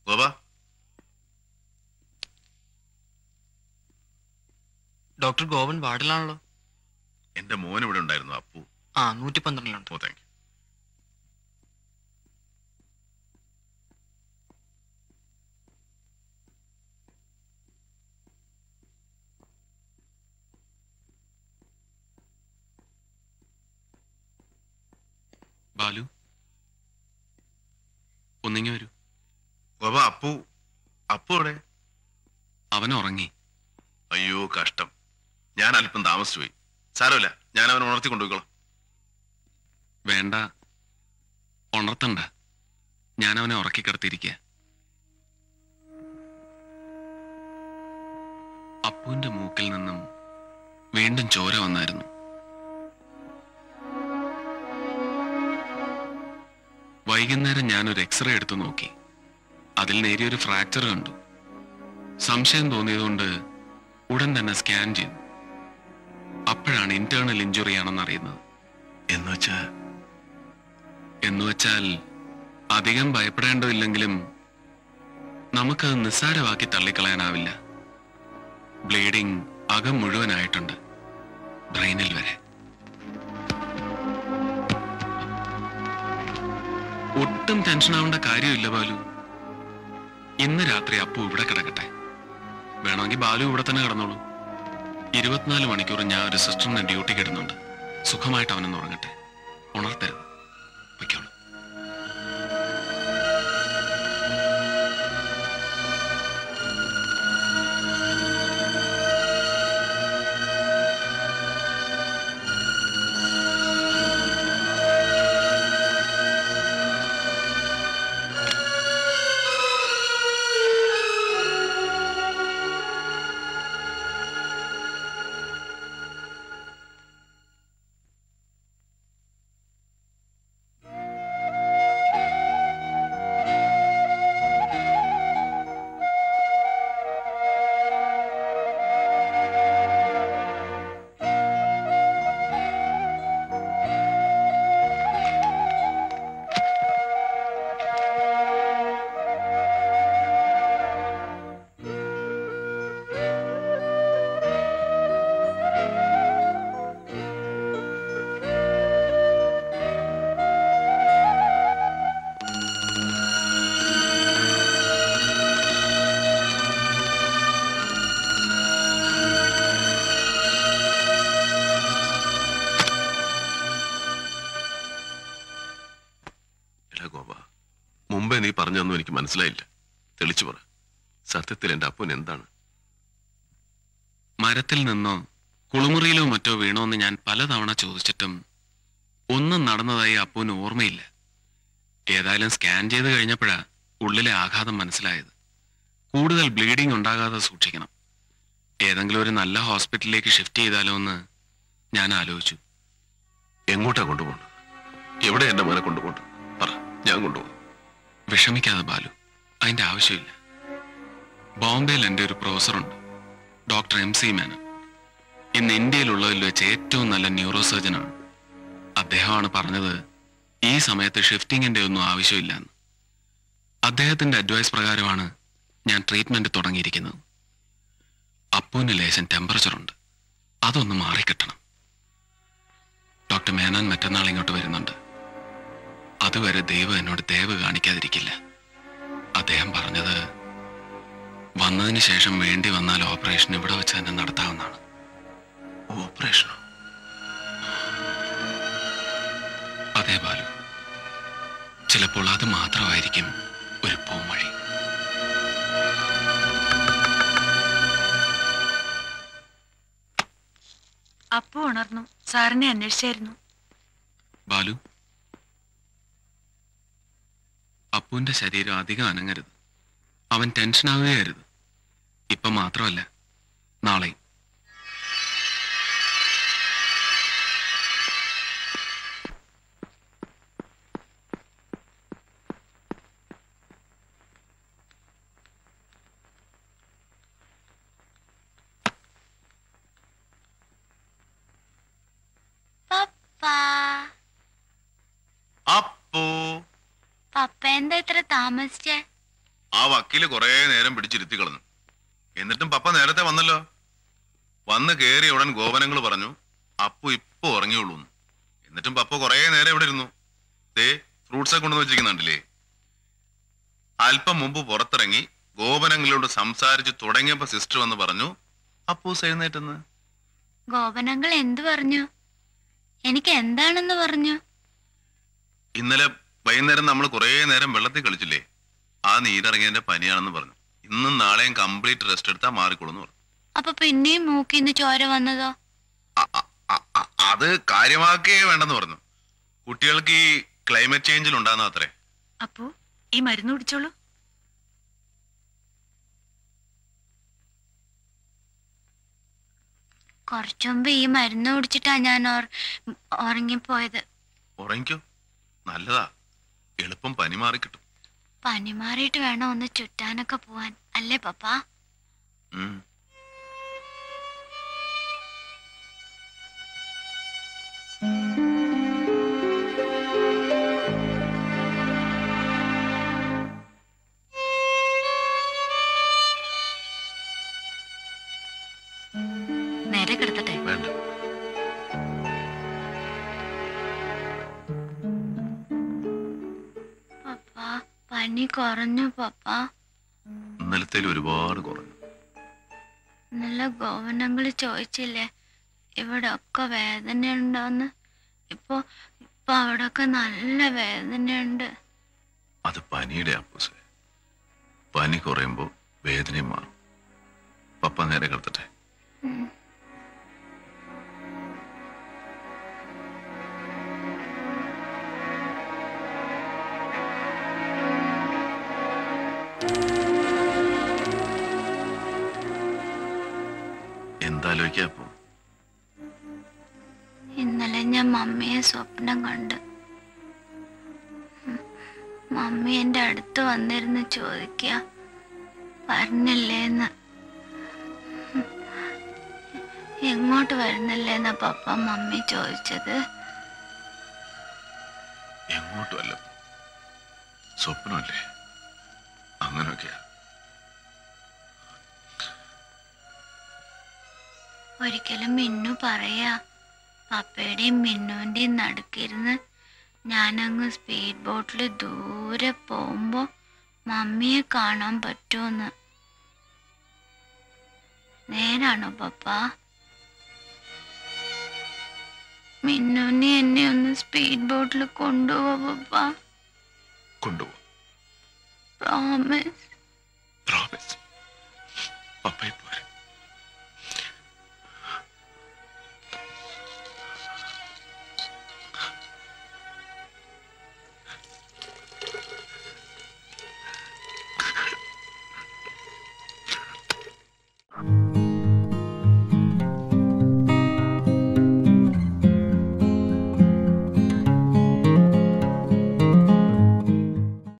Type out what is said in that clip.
ഗോപ doctor Goan വാർഡിലാണല്ലോ എന്റെ മോൻ ഇവിടെ ഉണ്ടായിരുന്നു അപ്പു ആ നൂറ്റി പന്ത്രണ്ടിലുണ്ട് ഓ താങ്ക് യു ബാലു ഒന്നിങ്ങി വരൂ ഗോപ അപ്പു അപ്പു ഇവിടെ അവൻ ഉറങ്ങി അയ്യോ കഷ്ടം ഞാൻ അല്പം താമസിച്ചു പോയി സാരമില്ല ഞാൻ അവനെ ഉണർത്തി കൊണ്ടുപോയിക്കോളാം വേണ്ട ഉണർത്തണ്ട ഞാൻ അവനെ ഉറക്കി കിടത്തിയിരിക്കുക അപ്പുവിന്റെ മൂക്കിൽ നിന്നും വീണ്ടും ചോര വന്നായിരുന്നു വൈകുന്നേരം ഞാനൊരു എക്സ്റേ എടുത്തു നോക്കി അതിൽ നേരിയൊരു ഫ്രാക്ചർ കണ്ടു സംശയം തോന്നിയതുകൊണ്ട് ഉടൻ തന്നെ സ്കാൻ ചെയ്തു അപ്പോഴാണ് ഇന്റേണൽ ഇഞ്ചുറി ആണെന്ന് അറിയുന്നത് എന്ന് വെച്ചാ എന്നുവെച്ചാൽ അധികം ഭയപ്പെടേണ്ടതില്ലെങ്കിലും നമുക്കത് നിസ്സാരമാക്കി തള്ളിക്കളയാനാവില്ല ബ്ലീഡിംഗ് അകം മുഴുവനായിട്ടുണ്ട് ബ്രെയിനിൽ വരെ ഒട്ടും ടെൻഷൻ ആവേണ്ട കാര്യമില്ല ബാലു ഇന്ന് രാത്രി അപ്പു ഇവിടെ കിടക്കട്ടെ വേണമെങ്കിൽ ബാലു ഇവിടെ തന്നെ കിടന്നോളൂ ഇരുപത്തിനാല് മണിക്കൂർ ഞാൻ ഒരു സിസ്റ്ററിന്റെ ഡ്യൂട്ടിക്ക് ഇടുന്നുണ്ട് സുഖമായിട്ട് അവനൊന്ന് ഉറങ്ങട്ടെ ഉണർത്തരുത് വയ്ക്കോളൂ എടാ ഗോപ മുമ്പേ നീ പറഞ്ഞൊന്നും എനിക്ക് മനസ്സിലായില്ല തെളിച്ചു പറ സത്യത്തിൽ എന്റെ അപ്പൻ എന്താണ് മരത്തിൽ നിന്നോ കുളിമുറിയിലോ മറ്റോ വീണോന്ന് ഞാൻ പലതവണ ചോദിച്ചിട്ടും ഒന്നും നടന്നതായി അപ്പുവിന് ഓർമ്മയില്ല ഏതായാലും സ്കാൻ ചെയ്ത് കഴിഞ്ഞപ്പോഴാ ഉള്ളിലെ ആഘാതം മനസ്സിലായത് കൂടുതൽ ബ്ലീഡിംഗ് ഉണ്ടാകാതെ സൂക്ഷിക്കണം ഏതെങ്കിലും ഒരു നല്ല ഹോസ്പിറ്റലിലേക്ക് ഷിഫ്റ്റ് ചെയ്താലോ എന്ന് ഞാൻ ആലോചിച്ചു എങ്ങോട്ടാ കൊണ്ടുപോകണം എവിടെ എന്റെ മോനെ കൊണ്ടുപോകണ്ട പറ ഞാൻ കൊണ്ടുപോകും വിഷമിക്കാതെ ബാലു അതിന്റെ ആവശ്യമില്ല ബോംബെയിൽ എൻ്റെ ഒരു പ്രൊഫസറുണ്ട് ഡോക്ടർ എം സി മേനൻ ഇന്ന് ഇന്ത്യയിലുള്ളതിൽ വെച്ച് ഏറ്റവും നല്ല ന്യൂറോ സർജനാണ് അദ്ദേഹമാണ് പറഞ്ഞത് ഈ സമയത്ത് ഷിഫ്റ്റിങ്ങിന്റെ ഒന്നും ആവശ്യമില്ലെന്ന് അദ്ദേഹത്തിന്റെ അഡ്വൈസ് പ്രകാരമാണ് ഞാൻ ട്രീറ്റ്മെന്റ് തുടങ്ങിയിരിക്കുന്നത് അപ്പുവിന് ലേശം ടെമ്പറേച്ചർ ഉണ്ട് അതൊന്ന് മാറിക്കിട്ടണം ഡോക്ടർ മേനൻ മറ്റന്നാൾ ഇങ്ങോട്ട് വരുന്നുണ്ട് അതുവരെ ദൈവം എന്നോട് ദയവ് കാണിക്കാതിരിക്കില്ല അദ്ദേഹം പറഞ്ഞത് വന്നതിന് ശേഷം വേണ്ടി വന്നാൽ ഓപ്പറേഷൻ ഇവിടെ വെച്ച് തന്നെ നടത്താവുന്നതാണ് ഓപ്പറേഷനോ അതേ ബാലു ചിലപ്പോൾ അത് മാത്രമായിരിക്കും ഒരു പോംവഴി അപ്പു ഉണർന്നു സാറിനെ അന്വേഷിച്ചായിരുന്നു ബാലു അപ്പുവിന്റെ ശരീരം അധികം അനങ്ങരുത് അവൻ ടെൻഷൻ ആവുകയരുത് ഇപ്പം മാത്രമല്ല നാളെയും പപ്പാ അപ്പോ പപ്പ എന്താ ഇത്ര താമസിച്ചേ ആ വക്കീല് കുറെ നേരം പിടിച്ചിരുത്തി കളഞ്ഞു എന്നിട്ടും പപ്പ നേരത്തെ വന്നല്ലോ വന്ന് കേറിയ ഉടൻ ഗോപനങ്ങൾ പറഞ്ഞു അപ്പു ഇപ്പൊ ഉറങ്ങിയുള്ളൂ എന്ന്. എന്നിട്ടും പപ്പ കുറെ നേരം ഇവിടെ ഇരുന്നു ദേ ഫ്രൂട്ട്സ് കൊണ്ടുവന്ന് വെച്ചിരിക്കുന്നുണ്ടല്ലേ അല്പം മുമ്പ് പുറത്തിറങ്ങി ഗോപനങ്ങളോട് സംസാരിച്ച് തുടങ്ങിയപ്പോ സിസ്റ്റർ വന്ന് പറഞ്ഞു അപ്പൂസ് എഴുന്നേറ്റെന്ന് ഗോപനങ്ങൾ എന്തു പറഞ്ഞു എനിക്ക് എന്താണെന്ന് പറഞ്ഞു ഇന്നലെ വൈകുന്നേരം നമ്മൾ കുറെ നേരം വെള്ളത്തിൽ കളിച്ചില്ലേ ആ നീരിറങ്ങിയതിന്റെ പനിയാണെന്ന് പറഞ്ഞു ഇന്നും നാളെയും കംപ്ലീറ്റ് റെസ്റ്റ് എടുത്താൽ മാറിക്കൊള്ളുന്നു പറഞ്ഞു അപ്പൊ പിന്നെയും മൂക്കിന്ന് ചോര വന്നതോ അ- അ- അ- അ- അത് കാര്യമാക്കേ വേണ്ടെന്ന് പറഞ്ഞു കുട്ടികൾക്ക് ഈ ക്ലൈമറ്റ് ചേഞ്ചിൽ ഉണ്ടാകുന്ന അത്രേ അപ്പോ ഈ മരുന്ന് കുടിച്ചോളൂ കുറച്ചു മുമ്പ് ഈ മരുന്ന് കുടിച്ചിട്ടാ ഞാൻ ഉറ- ഉറങ്ങിപ്പോയത് ഉറങ്ങിക്കോ നല്ലതാ എളുപ്പം പനി മാറി കിട്ടും പനി മാറിയിട്ട് വേണം ഒന്ന് ചുറ്റാനൊക്കെ പോവാൻ അല്ലേ പപ്പാ ഉം. നേരെ കിടത്തട്ടെ വേണ്ട പപ്പാ പനി കുറഞ്ഞു പപ്പാ ഇന്നലത്തേൽ ഒരുപാട് കുറഞ്ഞു നല്ല ഗോവനങ്ങൾ ചോദിച്ചില്ലേ ഇവിടെ ഒക്കെ വേദനയുണ്ടോന്ന് ഇപ്പൊ ഇപ്പൊ അവിടൊക്കെ നല്ല വേദനയുണ്ട് അത് പനിയുടെ അപ്പൂസ് പനി കുറയുമ്പോ വേദനയും മാറും പപ്പ നേരെ കിടത്തട്ടെ എന്താലോചിക്കാ അപ്പോ ഇന്നലെ ഞാൻ മമ്മിയെ സ്വപ്നം കണ്ട് ഉം. മമ്മി എൻ്റെ അടുത്ത് വന്നിരുന്ന് ചോദിക്കുക വരണില്ലേന്ന് ഉം. എങ്ങോട്ട് വരുന്നില്ലേന്നാ പപ്പ മമ്മി ചോദിച്ചത് എങ്ങോട്ടും അല്ല സ്വപ്നമല്ലേ അങ്ങനെയൊക്കെയാ ഒരിക്കലും മിന്നു പറയാ പപ്പയുടെയും മിന്നുവിൻ്റെയും നടുക്കിരുന്ന് ഞാനങ്ങ് സ്പീഡ് ബോട്ടിൽ ദൂരെ പോകുമ്പോ മമ്മിയെ കാണാൻ പറ്റുമെന്ന് നേരാണോ പപ്പ മിന്നുവിനെ എന്നെ ഒന്ന് സ്പീഡ് ബോട്ടിൽ കൊണ്ടുപോവാ പപ്പ കൊണ്ടുപോകും പ്രോമിസ് പ്രോമിസ് പപ്പ ഇപ്പൊ